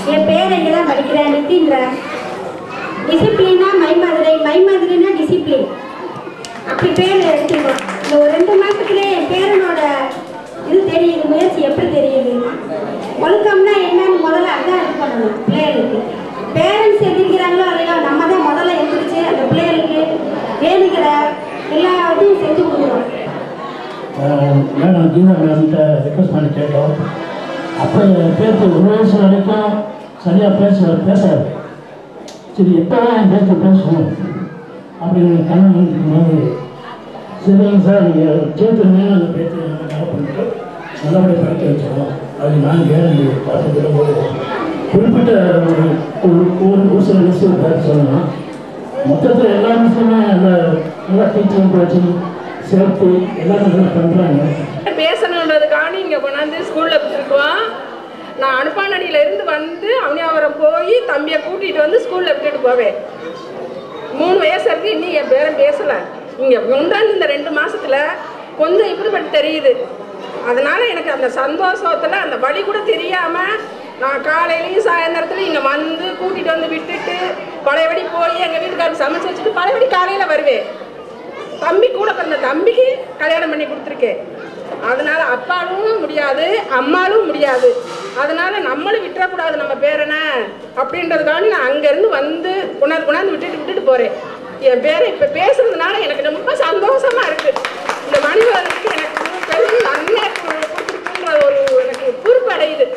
என் பேர் இங்கே தான் படிக்கிறேன் நித்தின்றேன் டிசிப்ளினா மை மதுரை மை மதுரைனா டிசிப்ளின் அப்படி பேர் எடுத்துக்கணும் இந்த ஒரு ரெண்டு மாதத்துலேயே என் பேரனோட இது தெரியுது முயற்சி எப்படி தெரியுது ஒழுக்கம்னா என்னன்னு முதல்ல அதான் இது பண்ணணும் பிள்ளைகளுக்கு பேரண்ட்ஸ் எதிர்க்கிறாங்களோ இல்லையோ நம்ம தான் முதல்ல எந்திரிச்சு அந்த பிள்ளைகளுக்கு வேணுங்கிற எல்லா இதுவும் செஞ்சு கொடுக்கணும் மேடம் கீதா மேடம்கிட்ட ரெக்வஸ்ட் பண்ணி கேட்டோம் அப்போ பேச்சு ஒரு வயசு வரைக்கும் சரியாக பேச பேசாது சரி எப்போ தான் என் பேச்சு பேசணும் அப்படின்னு கண்ணன் இருக்கும்போது சரிங்க சார் நீங்கள் கேட்டுருந்தீங்க அந்த பேச்சு நல்லா பண்ணிட்டு நல்லபடியாக படிக்க வச்சிடலாம் அது நான் கேரண்டி பார்த்து போது குறிப்பிட்ட ஒரு ஒரு ஒரு ஒரு சில விஷயம் பேர் சொல்லலாம் மொத்தத்தில் எல்லா விஷயமே அந்த நல்லா டீச்சிங் கோச்சிங் சேஃப்டி எல்லாரும் நல்லா பண்ணுறாங்க பேசணுன்றதுக்காண்டி இங்கே கொண்டாந்து ஸ்கூலில் விட்டுருக்குவான் நான் அனுப்பானடியில இருந்து வந்து அவனியாவரம் போய் தம்பியை கூட்டிகிட்டு வந்து ஸ்கூலில் விட்டுட்டு போவேன் மூணு வயசு இருக்கு இன்னும் என் பேரன் பேசலை இங்கே முந்தாந்து இந்த ரெண்டு மாசத்துல கொஞ்சம் இப்படிப்பட்டு தெரியுது அதனால எனக்கு அந்த சந்தோஷத்துல அந்த வழி கூட தெரியாம நான் காலையிலையும் சாயந்தரத்துலையும் இங்கே வந்து கூட்டிகிட்டு வந்து விட்டுட்டு பழையபடி போய் எங்கள் வீட்டுக்காரருக்கு சமைச்சு வச்சுட்டு பழையபடி காலையில் வருவேன் தம்பி கூட பிறந்த தம்பிக்கு கல்யாணம் பண்ணி கொடுத்துருக்கேன் அதனால அப்பாவும் முடியாது அம்மாலும் முடியாது அதனால நம்மளும் விட்டுறக்கூடாது நம்ம பேரனை அப்படின்றதுக்காண்டி நான் அங்கேருந்து வந்து கொண்டாந்து கொண்டாந்து விட்டுட்டு விட்டுட்டு போகிறேன் என் பேரை இப்போ பேசுறதுனால எனக்கு ரொம்ப சந்தோஷமா இருக்கு இந்த மனிதர்களுக்கு எனக்கு பெரும் நன்மை கொடுத்துருக்குன்ற ஒரு எனக்கு பொறுப்பு அடையுது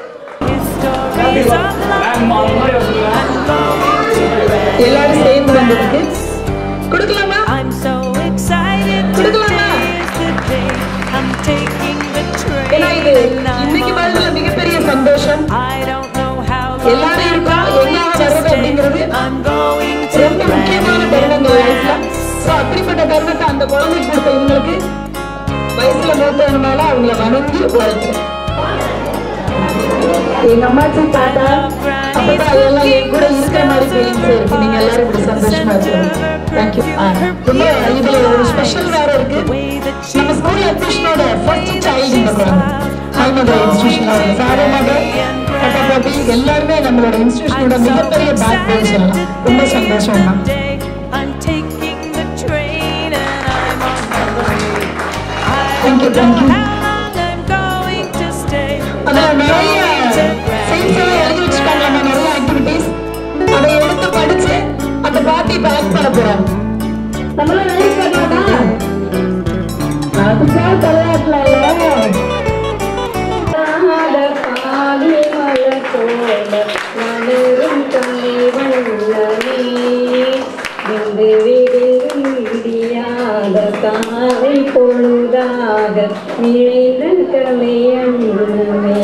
எல்லாரும் சேர்ந்து வந்ததுக்கு கொடுக்கலாமா I'm so excited கொடுக்கலாமா today. I'm taking the train ஏன்னா இது and I'm இன்னைக்கு on வாழ்ல மிகப்பெரிய சந்தோஷம் I don't know how எல்லாரும் இருக்கோம் எங்காக வர்றது அப்படிங்கிறது I'm going to ரொம்ப முக்கியமான தருணங்கள் லைஃப்ல ஸோ அப்படிப்பட்ட தருணத்தை அந்த குழந்தைக்கு கொடுத்த இவங்களுக்கு வயசுல மூத்தவனால அவங்கள வணங்கி உழைக்கிறேன் எங்க அம்மாச்சி தாத்தா அப்பதான் அதெல்லாம் என் கூட இருக்கிற மாதிரி ஃபீலிங்ஸ் இருக்கு நீங்க எல்லாரும் இப்படி சந்தோஷமா இருக்கணும் தேங்க்யூ ரொம்ப இதுல ஒரு ஸ்பெஷல் வேற இருக்கு நம்ம ஸ்கூல் அட்மிஷனோட ஃபர்ஸ்ட் சைல்டு இந்த குழந்தை ஹைமதர் இன்ஸ்டியூஷனோட சாரோ மதர் பட்டாபாட்டி எல்லாருமே நம்மளோட இன்ஸ்டியூஷனோட மிகப்பெரிய பேக் போய் சொல்லலாம் ரொம்ப சந்தோஷம் தான் day. I'm taking the train and I'm on my way. I Thank you, don't know thank you. how long I'm going to stay. அதுல நிறைய சயின்ஸ் எல்லாம் எழுதி வச்சுட்டாங்களாமா நிறைய ஆக்டிவிட்டிஸ் அதை எடுத்து படிச்சு அந்த பாட்டி பேக் பண்ண போறாங்க நம்மளாம் எழுதி பண்ணலாமா அதுக்காக தலையாட்டல காலை பொழுதாக நிறைந்த கலையண்ணமே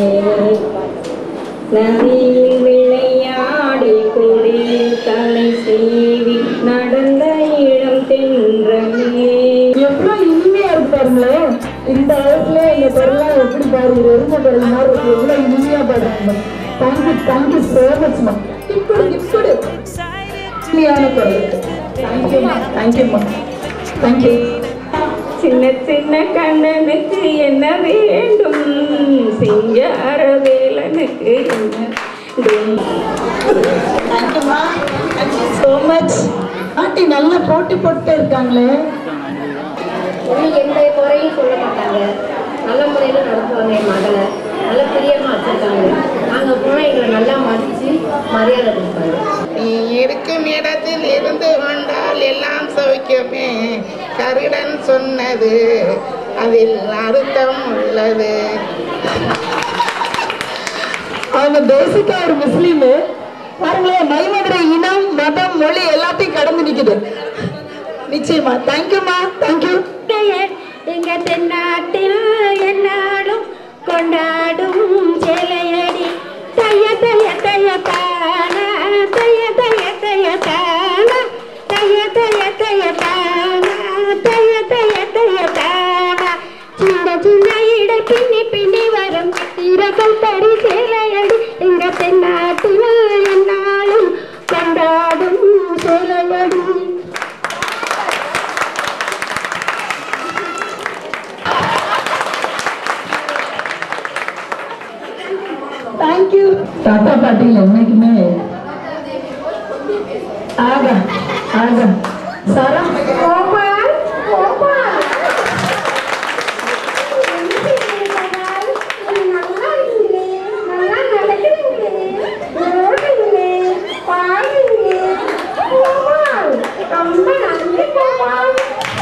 நதியில் விளையாடி குடில் தலை சீவி நடந்த இளம் தென்றமே எவ்வளவு இனிமையா இருக்கு பாருங்களேன் இந்த வயசுல இந்த குரலாம் எப்படி பாருங்க எருமை குரல் மாதிரி இருக்கு எவ்வளவு இனிமையா பாடுறாங்க தேங்க்யூ தேங்க்யூ சோ மச் மா இப்படி இப்படி இனிமையான குரல் தேங்க்யூமா தேங்க்யூமா தேங்க்யூ சின்ன சின்ன கண்ணனுக்கு என்ன வேண்டும் சிங்கார வேலனுக்கு என்ன வேண்டும் தேங்க்யூமா தேங்க்யூ ஸோ மச் ஆண்டி நல்லா போட்டி போட்டு இருக்காங்களே ஒன்றும் எந்த குறையும் சொல்ல மாட்டாங்க நல்ல முறையில் நடத்துவாங்க என் மகளை நல்ல பிரியமாக வச்சுருக்காங்க நாங்கள் போனால் எங்களை நல்லா மதித்து மரியாதை கொடுப்பாங்க நீ இருக்கும் இடத்தில் இருந்து கொண்டால் எல்லாம் சௌக்கியமே கருடன் சொன்னது அதில் அர்த்தம் உள்ளது அவங்க பேசிக்கா ஒரு முஸ்லீமு பாருங்களேன் மைமதுரை இனம் மதம் மொழி எல்லாத்தையும் கடந்து நிக்குது நிச்சயமா தேங்க்யூமா தேங்க்யூ எங்க தென்னாட்டில் என்னாலும் கொண்டாடும் சேலையடி தைய தைய தைய தான தைய தைய தைய தான தைய தைய தைய தான தைய தைய தைய தான சின்ன சின்ன இடை பின்னி பின்னி வரும் சித்திரங்கள் தரி சேலையடி எங்க தென்னாட்டில் என்னாலும் கொண்டாடும் சேலையடி தேங்க்யூ டாடா பாட்டியில் என்னைக்குமே ஆகா ஆகா சரம் கோபால் கோபால் நல்லா இருக்கீங்களே நல்லா நடக்கிறீங்களே ஓடுங்களே பாடுங்களே கோபால் ரொம்ப நன்றி கோபால்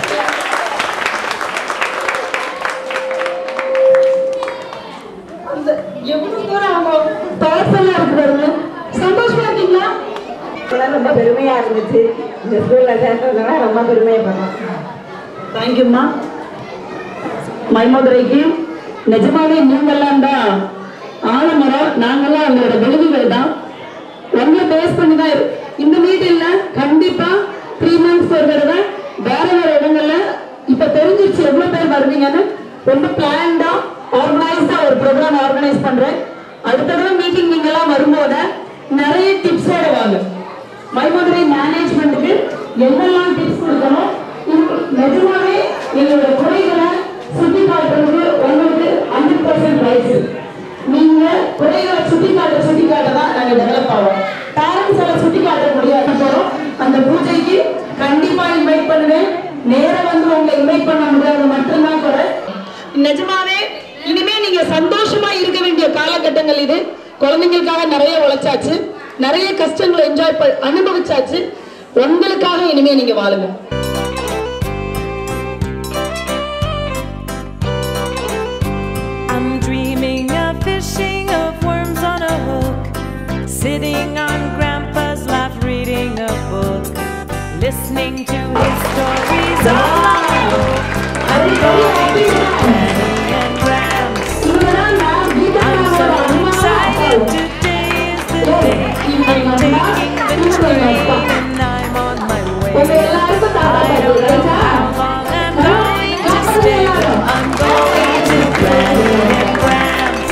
அந்த எவ்வளவு தூரம் அவங்க பவர்ஃபுல்லா இருக்கு பாருங்க சந்தோஷமா இருக்கீங்களா இதெல்லாம் ரொம்ப பெருமையா இருந்துச்சு இந்த ஸ்கூல்ல சேர்ந்ததுனால ரொம்ப பெருமையப்படுறோம் தேங்க்யூம்மா மைமதுரைக்கு நிஜமாவே நீங்கெல்லாம் தான் ஆலமரம் நாங்கெல்லாம் உங்களோட விழுதுகள் தான் உங்களை பேஸ் பண்ணி தான் இரு- இந்த மீட்டிங்ல கண்டிப்பா த்ரீ மந்த்ஸ் ஒரு தடவை வேற வேற இடங்கள்ல இப்ப தெரிஞ்சிருச்சு எவ்வளவு பேர் வருவீங்கன்னு ரொம்ப பிளான்டா ஆர்கனைஸ்டா ஒரு ப்ரோக்ராம் ஆர்கனைஸ் பண்றேன் அடுத்த தடவை மீட்டிங் நீங்க எல்லாம் வரும்போது நிறைய டிப்ஸோட வாங்க மைமதுரை மேனேஜ்மெண்ட்டுக்கு என்னெல்லாம் டிப்ஸ் கொடுக்கணும் இன்னும் நிஜமாவே எங்களோட குறைகளை சுட்டி காட்டுறதுக்கு உங்களுக்கு ஹண்ட்ரட் பர்சன்ட் ரைட்ஸ் நீங்க குறைகளை சுட்டி காட்ட சுட்டி காட்ட தான் நாங்க டெவலப் ஆவோம் பேரண்ட்ஸ் எல்லாம் சுட்டி காட்ட முடியாது போறோம் அந்த பூஜைக்கு கண்டிப்பா இன்வைட் பண்ணுவேன் நேரா வந்து உங்களை இன்வைட் பண்ண முடியாது மட்டும்தான் குறை நிஜமாவே இனிமே நீங்க சந்தோஷமா இருக்க வேண்டிய காலகட்டங்கள் இது குழந்தைங்களுக்காக நிறைய உழைச்சாச்சு நிறைய கஷ்டங்களை என்ஜாய் அனுபவிச்சாச்சு உங்களுக்காக இனிமே நீங்க வாழுங்க I'm dreaming of fishing of worms on a hook, sitting on Grandpa's lap reading a book, listening to his stories all alone. I'm going to Granny and Grams. I'm so excited, today is the day. I'm taking the train and I'm on my way. I don't know how long I'm going to stay. I'm going to Granny and Grams.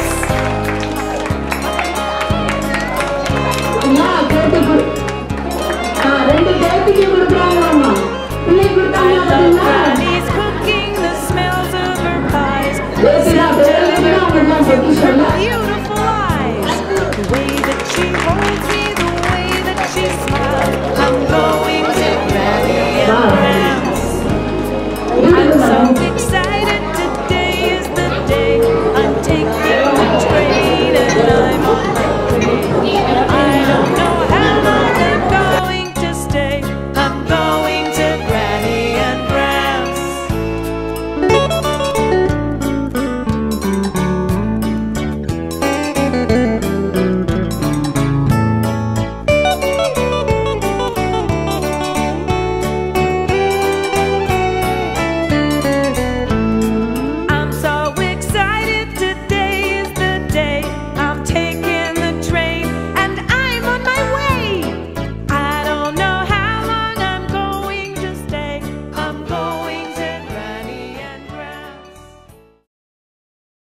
அம்மா, கேட்டு கொடு. ஆ, ரெண்டு பேத்திக்கு கொடுக்குறாங்களாம்மா. பிள்ளை I கொடுத்தாங்க love அப்படின்னா, Granny's cooking, the smells of her pies. பேத்தினா, பேரனுக்கு அவங்கெல்லாம் பொட்டி சொல்ல. Beautiful eyes. The way that she holds me, the way that she smiles. I'm going to Granny and Grams. I'm so excited, today is the day. I'm taking the train and I'm on my way.